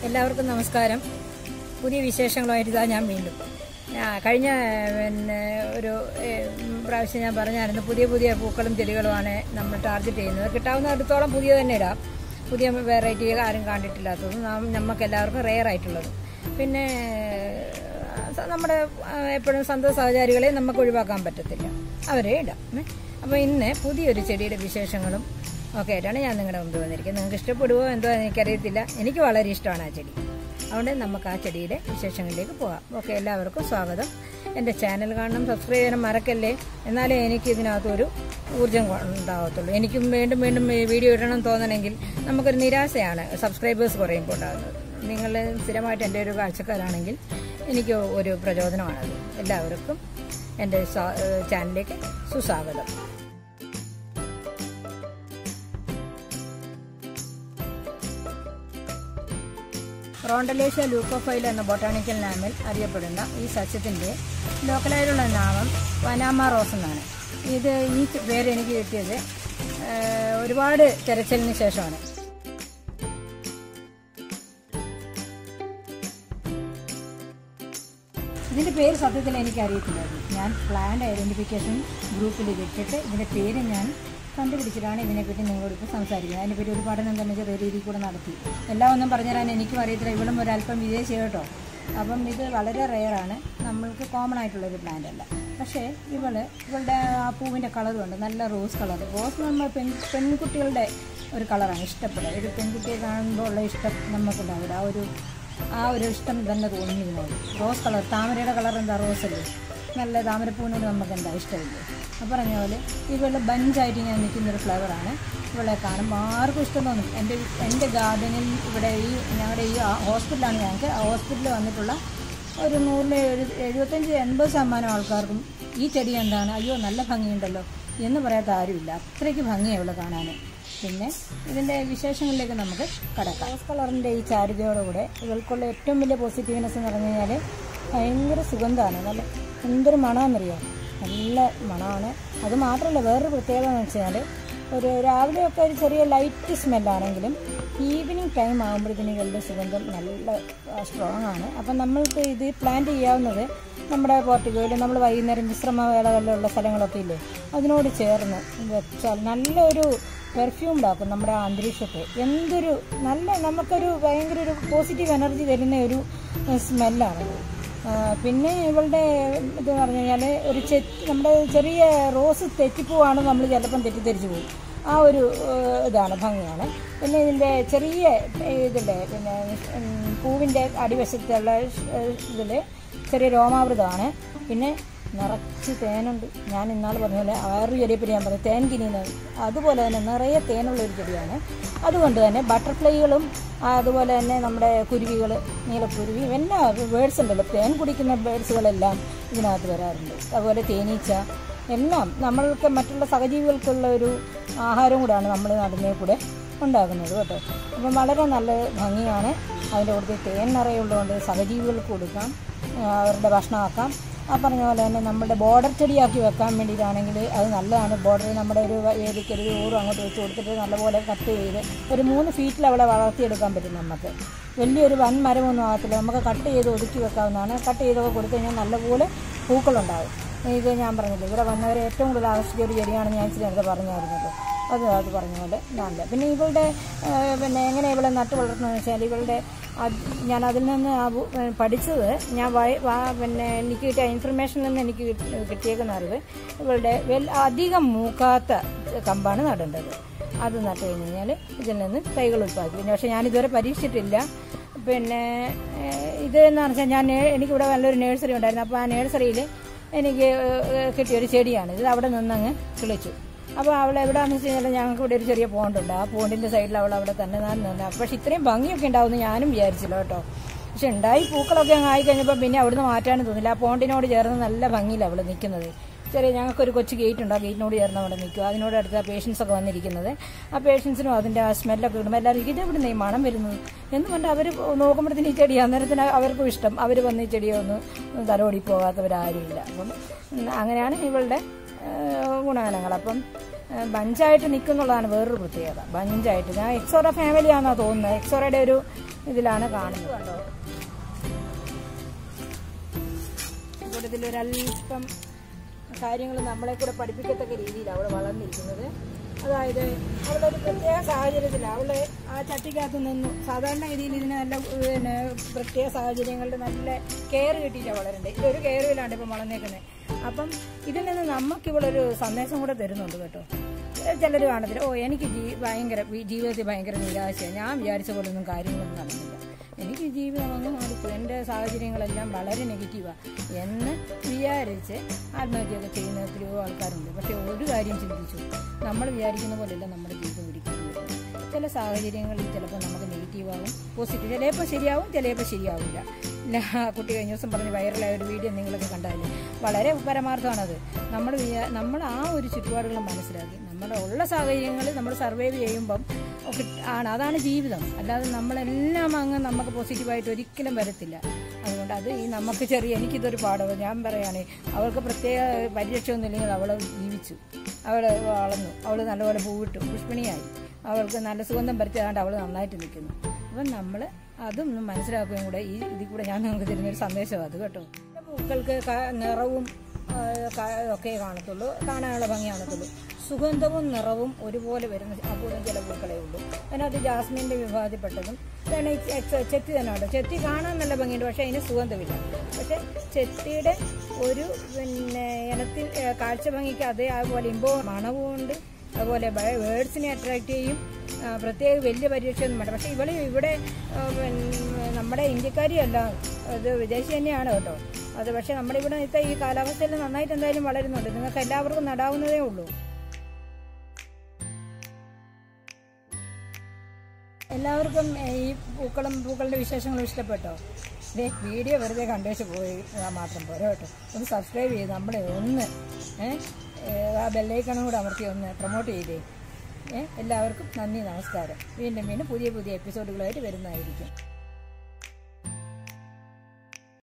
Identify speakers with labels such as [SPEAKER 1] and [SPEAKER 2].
[SPEAKER 1] എല്ലാവർക്കും നമസ്കാരം പുതിയ വിശേഷങ്ങളുമായിട്ട് ഇതാ ഞാൻ വീണ്ടും ആ, കഴിഞ്ഞ പിന്നെ ഒരു ഏ, പ്രാവശ്യം ഞാൻ പറഞ്ഞായിരുന്നു പുതിയ പുതിയ പൂക്കളും ചെടികളുമാണ് നമ്മൾ ടാർഗറ്റ് ചെയ്യുന്നത് കിട്ടാവുന്ന അടുത്തോളം പുതിയ തന്നെ ഇടാം പുതിയ വെറൈറ്റി ആരും കണ്ടിട്ടില്ലാത്തതും നാം- നമുക്ക് എല്ലാവർക്കും റെയർ ആയിട്ടുള്ളതും പിന്നെ സ- നമ്മുടെ എപ്പോഴും സന്തോഷ സഹചാരികളെ നമുക്ക് ഒഴിവാക്കാൻ പറ്റത്തില്ല അവരെ ഇടാം ഏ. അപ്പോൾ ഇന്ന് പുതിയൊരു ചെടിയുടെ വിശേഷങ്ങളും ഒക്കെ ആയിട്ടാണ് ഞാൻ നിങ്ങളുടെ മുമ്പിൽ വന്നിരിക്കുന്നത് നിങ്ങൾക്ക് ഇഷ്ടപ്പെടുവോ എന്തോ എനിക്കറിയത്തില്ല എനിക്ക് വളരെ ഇഷ്ടമാണ് ആ ചെടി അതുകൊണ്ട് നമുക്ക് ആ ചെടിയുടെ വിശേഷങ്ങളിലേക്ക് പോകാം ഓക്കെ എല്ലാവർക്കും സ്വാഗതം എൻ്റെ ചാനൽ കാണണം സബ്സ്ക്രൈബ് ചെയ്യാനും മറക്കല്ലേ എന്നാലേ എനിക്ക് ഇതിനകത്തൊരു ഊർജ്ജം കൊ- ഉണ്ടാകത്തുള്ളൂ എനിക്കും വീണ്ടും വീണ്ടും ഈ വീഡിയോ ഇടണം തോന്നണമെങ്കിൽ നമുക്കൊരു നിരാശയാണ് സബ്സ്ക്രൈബേഴ്സ് കുറയുമ്പോൾ ഉണ്ടാകുന്നത് നിങ്ങൾ സ്ഥിരമായിട്ട് എൻ്റെ ഒരു കാഴ്ചക്കാരാണെങ്കിൽ എനിക്ക് ഒരു പ്രചോദനമാണത് എല്ലാവർക്കും എൻ്റെ സ്വാ- ഏഹ് ചാനലിലേക്ക് സുസ്വാഗതം റോണ്ടലേഷ്യ ലൂക്കോഫൈൽ എന്ന ബൊട്ടാണിക്കൽ നാമിൽ അറിയപ്പെടുന്ന ഈ സസ്യത്തിൻ്റെ ലോക്കലായിട്ടുള്ള നാമം വനാമ റോസ് എന്നാണ് ഇത് ഈ പേര് എനിക്ക് കിട്ടിയത് ഏഹ്, ഒരുപാട് തെരച്ചിലിന് ശേഷമാണ് ഇതിൻ്റെ പേര് സത്യത്തിൽ എനിക്ക് അറിയത്തില്ലായിരുന്നു ഞാൻ പ്ലാന്റ് ഐഡൻറ്റിഫിക്കേഷൻ ഗ്രൂപ്പിൽ ഇതിട്ടിട്ട് ഇതിൻ്റെ പേര് ഞാൻ കണ്ടുപിടിച്ചിട്ടാണ് ഇതിനെപ്പറ്റി നിങ്ങളോട് ഇപ്പോൾ സംസാരിക്കുന്നത് അതിനെപ്പറ്റി ഒരു പഠനം തന്നെ ചെറിയ രീതിയിൽ കൂടെ നടത്തി എല്ലാം ഒന്നും പറഞ്ഞുതരാൻ എനിക്കും അറിയത്തില്ല ഇവളും ഒരല്പം വിദേശി കേട്ടോ അപ്പം ഇത് വളരെ റെയറാണ് നമ്മൾക്ക് കോമൺ ആയിട്ടുള്ളൊരു പ്ലാന്റ് അല്ല പക്ഷേ ഇവള് ഇവളുടെ ആ പൂവിൻ്റെ കളറും ഉണ്ട് നല്ല റോസ് കളർ റോസ് നമ്മൾ പെൺ പെൺകുട്ടികളുടെ ഒരു കളറാണ് ഇഷ്ടപ്പെടുക ഒരു പെൺകുട്ടിയെ കാണുമ്പോൾ ഉള്ള ഇഷ്ടം നമുക്കുണ്ടാവില്ല ആ ഒരു ആ ഒരു ഇഷ്ടം തന്നെ തോന്നി ഇതിനോട് റോസ് കളർ താമരയുടെ കളർ എന്താ റോസ് അല്ലേ നല്ല താമരപ്പൂവിനോട് നമുക്ക് എന്താ ഇഷ്ടമില്ലേ അപ്പോൾ പറഞ്ഞ പോലെ ഇവളുടെ ബഞ്ചായിട്ട് ഇങ്ങനെ നിൽക്കുന്നൊരു ഫ്ലവറാണ് ഇവളെ കാണുമ്പോൾ ആർക്കും ഇഷ്ടം തോന്നും എൻ്റെ എൻ്റെ ഗാർഡനിൽ ഇവിടെ ഈ ഞങ്ങളുടെ ഈ ഹോസ്പിറ്റലാണ് ഞങ്ങൾക്ക് ആ ഹോസ്പിറ്റലിൽ വന്നിട്ടുള്ള ഒരു നൂറിലെ ഒരു എഴുപത്തഞ്ച് എൺപത് ശതമാനം ആൾക്കാർക്കും ഈ ചെടി എന്താണ് അയ്യോ നല്ല ഭംഗിയുണ്ടല്ലോ എന്ന് പറയാത്ത ആരുമില്ല അത്രയ്ക്ക് ഭംഗിയാണ് ഇവിടെ കാണാൻ പിന്നെ ഇതിൻ്റെ വിശേഷങ്ങളിലേക്ക് നമുക്ക് കടക്കാം റോസ് കളറിൻ്റെ ഈ ചാരുതയോടുകൂടെ ഇവൾക്കുള്ള ഏറ്റവും വലിയ പോസിറ്റീവ്നെസ് എന്ന് പറഞ്ഞു കഴിഞ്ഞാൽ ഭയങ്കര സുഗന്ധമാണ് നല്ല എന്തൊരു മണമെന്നറിയോ നല്ല മണമാണ് അത് മാത്രമല്ല വേറൊരു പ്രത്യേകത എന്ന് വെച്ചാൽ ഒരു രാവിലെയൊക്കെ ഒരു ചെറിയ ലൈറ്റ് സ്മെല്ലാണെങ്കിലും ഈവനിങ് ടൈം ആകുമ്പോഴത്തേനും ഇവളുടെ സുഗന്ധം നല്ല സ്ട്രോങ് ആണ് അപ്പം നമ്മൾക്ക് ഇത് പ്ലാന്റ് ചെയ്യാവുന്നത് നമ്മുടെ പോർട്ടിക്കോയിൽ നമ്മൾ വൈകുന്നേരം വിശ്രമവേളകളിലുള്ള സ്ഥലങ്ങളൊക്കെ ഇല്ലേ അതിനോട് ചേർന്ന് വെച്ചാൽ നല്ലൊരു പെർഫ്യൂം ഉണ്ടാക്കും നമ്മുടെ ആ അന്തരീക്ഷത്തെ എന്തൊരു നല്ല നമുക്കൊരു ഭയങ്കര ഒരു പോസിറ്റീവ് എനർജി തരുന്ന ഒരു സ്മെല്ലാണ് പിന്നെ ഇവളുടെ ഇത് പറഞ്ഞു കഴിഞ്ഞാൽ ഒരു ചെ നമ്മുടെ ചെറിയ റോസ് തെറ്റിപ്പോവാണ് നമ്മൾ ചിലപ്പം തെറ്റിദ്ധരിച്ചു പോകും ആ ഒരു ഏഹ്, ഇതാണ് ഭംഗിയാണ് പിന്നെ ഇതിൻ്റെ ചെറിയ ഇതില്ലേ പിന്നെ ഉം, പൂവിൻ്റെ അടിവശത്തുള്ള ഇതിൽ ചെറിയ രോമാവൃതമാണ് പിന്നെ നിറച്ച് തേനുണ്ട് ഞാൻ ഇന്നാൾ പറഞ്ഞ പോലെ ആറ് ചെടിയെപ്പറ്റി ഞാൻ പറഞ്ഞു തേൻ കിനിന്ന് അതുപോലെ തന്നെ നിറയെ തേനുള്ള ഒരു ചെടിയാണ് അതുകൊണ്ട് തന്നെ ബട്ടർഫ്ലൈകളും അതുപോലെ തന്നെ നമ്മുടെ കുരുവികൾ നീലക്കുരുവി എല്ലാ ബേഡ്സ് ഉണ്ടല്ലോ തേൻ കുടിക്കുന്ന ബേഡ്സുകളെല്ലാം ഇതിനകത്ത് വരാറുണ്ട് അതുപോലെ തേനീച്ച എല്ലാം നമ്മൾക്ക് മറ്റുള്ള സഹജീവികൾക്കുള്ള ഒരു ആഹാരം കൂടാണ് നമ്മൾ നടുന്നേ കൂടെ ഉണ്ടാക്കുന്നത് കേട്ടോ അപ്പം വളരെ നല്ല ഭംഗിയാണ് അതിൻ്റെ കൂടുതൽ തേൻ നിറയുള്ളതുകൊണ്ട് സഹജീവികൾക്ക് കൊടുക്കാം ആ, അവരുടെ ഭക്ഷണമാക്കാം ആ പറഞ്ഞ പോലെ തന്നെ നമ്മുടെ ബോർഡർ ചെടിയാക്കി വെക്കാൻ വേണ്ടിയിട്ടാണെങ്കിൽ അത് നല്ലതാണ് ബോർഡർ നമ്മുടെ ഒരു വേദിക്ക് ഒരു ഊറും അങ്ങോട്ട് വെച്ച് കൊടുത്തിട്ട് നല്ലപോലെ കട്ട് ചെയ്ത് ഒരു മൂന്ന് ഫീറ്റിൽ അവിടെ വളർത്തിയെടുക്കാൻ പറ്റും നമുക്ക് വലിയൊരു വൻ മരമൊന്നും ആകത്തില്ല നമുക്ക് കട്ട് ചെയ്ത് ഒതുക്കി വെക്കാവുന്നതാണ് കട്ട് ചെയ്തൊക്കെ കൊടുത്തു കഴിഞ്ഞാൽ നല്ലപോലെ പൂക്കളുണ്ടാവും ഇത് ഞാൻ പറഞ്ഞില്ല ഇവിടെ വന്നവരെ ഏറ്റവും കൂടുതൽ ആകർഷിച്ച ഒരു ചെടിയാണെന്ന് ഞാൻ ഇച്ചിരി നേരത്തെ പറഞ്ഞായിരുന്നത് അത് അത് പറഞ്ഞ പോലെ നല്ല പിന്നെ ഇവളുടെ ആ, പിന്നെ എങ്ങനെ ഇവളെ നട്ട് വളർത്തുന്നതെന്ന് വെച്ചാൽ ഇവളുടെ അത് ഞാൻ അതിൽ നിന്ന് ആ ബു- പഠിച്ചത് ഞാൻ വയ- വാ- പിന്നെ എനിക്ക് കിട്ടിയ ഇൻഫർമേഷനിൽ നിന്ന് എനിക്ക് കിട്ടി- കിട്ടിയേക്കുന്ന അറിവ് ഇവളുടെ വെൽ അധികം മൂക്കാത്ത കമ്പാണ് നടേണ്ടത് അത് നട്ട് കഴിഞ്ഞ് കഴിഞ്ഞാൽ ഇതിൽ നിന്ന് തൈകൾ ഉത്പാദിപ്പിക്കും പക്ഷേ ഞാനിതുവരെ പരീക്ഷിച്ചിട്ടില്ല പിന്നെ ഏഹ്, ഇത് എന്ന് പറഞ്ഞാൽ ഞാൻ നേ- എനിക്കിവിടെ നല്ലൊരു നേഴ്സറി ഉണ്ടായിരുന്നു അപ്പോൾ ആ നേഴ്സറിയിൽ എനിക്ക് ഏഹ്, കിട്ടിയൊരു ചെടിയാണ് ഇത് അവിടെ നിന്നങ്ങ് കിളിച്ചു അപ്പോൾ അവൾ എവിടെയാണെന്ന് വെച്ച് കഴിഞ്ഞാൽ ഞങ്ങൾക്ക് ഇവിടെ ഒരു ചെറിയ പോണ്ടുണ്ട് ആ പോണ്ടിൻ്റെ സൈഡിൽ അവൾ അവിടെ തന്നെ ഞാൻ നിന്ന് പക്ഷെ ഇത്രയും ഭംഗിയൊക്കെ ഉണ്ടാവുമെന്ന് ഞാനും വിചാരിച്ചില്ല കേട്ടോ പക്ഷെ ഉണ്ടായി പൂക്കളൊക്കെ അങ്ങ് ആയി കഴിഞ്ഞപ്പോൾ പിന്നെ അവിടുന്ന് മാറ്റാനും തോന്നില്ല ആ പോണ്ടിനോട് ചേർന്ന് നല്ല ഭംഗിയില്ല അവൾ നിൽക്കുന്നത് ചെറിയ ഞങ്ങൾക്കൊരു കൊച്ചു ഗേറ്റ് ഉണ്ട് ആ ഗേറ്റിനോട് ചേർന്ന് അവിടെ നിൽക്കും അതിനോട് അടുത്ത പേഷ്യൻസ് ഒക്കെ വന്നിരിക്കുന്നത് ആ പേഷ്യൻസിനും അതിൻ്റെ ആ സ്മെല്ലൊക്കെ കിട്ടുമ്പോൾ എല്ലാവരും ഇത് എവിടെ ഈ മണം വരുന്നത് എന്ന് പറഞ്ഞാൽ അവർ നോക്കുമ്പോഴത്തേന് ഈ ചെടി അന്നേരത്തിന് അവർക്കും ഇഷ്ടം അവർ വന്ന് ഈ ചെടിയെ ഒന്ന് തലോടി പോകാത്തവരാരുമില്ല അപ്പം ഉം, അങ്ങനെയാണ് ഇവളുടെ ഏഹ്, ഗുണഗണങ്ങൾ അപ്പം ബഞ്ചായിട്ട് നിൽക്കുന്നുള്ളതാണ് വേറൊരു പ്രത്യേകത ബഞ്ചായിട്ട് ഞാൻ എക്സോറ ഫാമിലിയാണെന്നാണ് തോന്നുന്നത് എക്സോറയുടെ ഒരു ഇതിലാണ് കാണുന്നത് കണ്ടോ കൂടുതൽ ഒരല്പം കാര്യങ്ങൾ നമ്മളെ കൂടെ പഠിപ്പിക്കത്തക്ക രീതിയിൽ അവൾ വളർന്നിരിക്കുന്നത് അതായത് അവളൊരു പ്രത്യേക സാഹചര്യത്തിലാണ് അവള് ആ ചട്ടിക്കകത്ത് നിന്നു സാധാരണ രീതിയിൽ ഇതിന് നല്ല പിന്നെ പ്രത്യേക സാഹചര്യങ്ങളിൽ നല്ല കെയർ കിട്ടിയിട്ടാണ് വളരണ്ടേ ഇതൊരു കെയറിലാണ് ഇപ്പം വളർന്നേക്കുന്നത് അപ്പം ഇതിൽ നിന്ന് നമുക്ക് ഇവളൊരു സന്ദേശം കൂടെ തരുന്നുണ്ട് കേട്ടോ ചിലർ കാണത്തില്ല ഓ എനിക്ക് ജീ ഭയങ്കര ജീവിതത്തിൽ ഭയങ്കര നിരാശയാണ് ഞാൻ വിചാരിച്ച പോലെ ഒന്നും കാര്യങ്ങളൊന്നും നടന്നില്ല എനിക്ക് ജീവിതം അങ്ങ് മാറിപ്പോയി എൻ്റെ സാഹചര്യങ്ങളെല്ലാം വളരെ നെഗറ്റീവാണ് എന്ന് വിചാരിച്ച് ആത്മഹത്യയൊക്കെ ചെയ്യുന്ന എത്രയോ ആൾക്കാരുണ്ട് പക്ഷേ ഒരു കാര്യം ചിന്തിച്ചു നമ്മൾ വിചാരിക്കുന്ന പോലെയല്ല നമ്മുടെ ജീവിതം ഒരിക്കലും ചില സാഹചര്യങ്ങളിൽ ചിലപ്പോൾ നമുക്ക് നെഗറ്റീവാകും പോസിറ്റീവ് ചിലപ്പോൾ ശരിയാവും ചിലപ്പോൾ ശരിയാവില്ല ഇല്ല കുട്ടി കഴിഞ്ഞ ദിവസം പറഞ്ഞ് വൈറലായ ഒരു വീഡിയോ നിങ്ങളൊക്കെ കണ്ടാലേ വളരെ പരമാർത്ഥമാണത് നമ്മൾ വിചാ- നമ്മൾ ആ ഒരു ചുറ്റുപാടുകൾ മനസ്സിലാക്കി നമ്മുടെ ഉള്ള സാഹചര്യങ്ങൾ നമ്മൾ സർവൈവ് ചെയ്യുമ്പം ഒക്കെ ആണ് അതാണ് ജീവിതം അല്ലാതെ നമ്മളെല്ലാം അങ്ങ് നമുക്ക് പോസിറ്റീവായിട്ട് ഒരിക്കലും വരത്തില്ല അതുകൊണ്ട് അത് ഈ നമുക്ക് ചെറിയ എനിക്കിതൊരു പാഠം ഞാൻ പറയുകയാണെ അവൾക്ക് പ്രത്യേക പരിരക്ഷയൊന്നും ഇല്ലെങ്കിൽ അവൾ ജീവിച്ചു അവൾ വളർന്നു അവൾ നല്ലപോലെ പൂവിട്ടു പുഷ്പിണിയായി അവൾക്ക് നല്ല സുഗന്ധം പരത്തിയതാണ്ട് അവൾ നന്നായിട്ട് നിൽക്കുന്നു അപ്പം നമ്മൾ അതൊന്നും മനസ്സിലാക്കുകയും കൂടെ ഈ ഇതിൽ കൂടെ ഞാൻ നിങ്ങൾക്ക് തരുന്നൊരു സന്ദേശം അത് കേട്ടോ പൂക്കൾക്ക് ക- നിറവും ആ, ക- ഒക്കെ കാണത്തുള്ളൂ കാണാനുള്ള ഭംഗി കാണത്തുള്ളൂ സുഗന്ധവും നിറവും ഒരുപോലെ വരുന്ന അപൂർവം ചില പൂക്കളേ ഉള്ളൂ അതിനകത്ത് ജാസ്മിൻ്റെ വിഭാഗത്തിൽപ്പെട്ടതും ഇതാണ് ഈ എക്സ- ചെത്തി തന്നെ ഉണ്ട് ചെത്തി കാണാൻ നല്ല ഭംഗിയുണ്ട് പക്ഷേ അതിന് സുഗന്ധമില്ല പക്ഷേ ചെത്തിയുടെ ഒരു പിന്നെ ഇനത്തിൽ ഏ, കാഴ്ച ഭംഗിക്ക് അതേ അതുപോലെ ഇമ്പോ മണവുമുണ്ട് അതുപോലെ വേർഡ്സിനെ അട്രാക്ട് ചെയ്യും ആ, പ്രത്യേക വലിയ പരീക്ഷയൊന്നും വേണ്ട പക്ഷേ ഇവള് ഇവിടെ ആ, പിന്നെ നമ്മുടെ ഇന്ത്യക്കാരിയല്ല അത് വിദേശി തന്നെയാണ് കേട്ടോ അത് പക്ഷേ നമ്മുടെ ഇവിടെ ഇത്തെ ഈ കാലാവസ്ഥയിൽ നന്നായിട്ട് എന്തായാലും വളരുന്നുണ്ട് നിങ്ങൾക്ക് എല്ലാവർക്കും നടാവുന്നതേ ഉള്ളൂ എല്ലാവർക്കും ഏ, ഈ പൂക്കളും പൂക്കളുടെ വിശേഷങ്ങളും ഇഷ്ടപ്പെട്ടോ ദേ വീഡിയോ വെറുതെ കണ്ടുവച്ച് പോയി ആ, മാത്രം പോരാ കേട്ടോ ഒന്ന് സബ്സ്ക്രൈബ് ചെയ്ത് നമ്മളെ ഒന്ന് ഏ, ഏ, ആ ബെല്ലൈക്കണും കൂടെ അമർത്തി ഒന്ന് പ്രൊമോട്ട് ചെയ്തേ ഏ, എല്ലാവർക്കും നന്ദി നമസ്കാരം വീണ്ടും വീണ്ടും പുതിയ പുതിയ എപ്പിസോഡുകളായിട്ട് വരുന്നതായിരിക്കും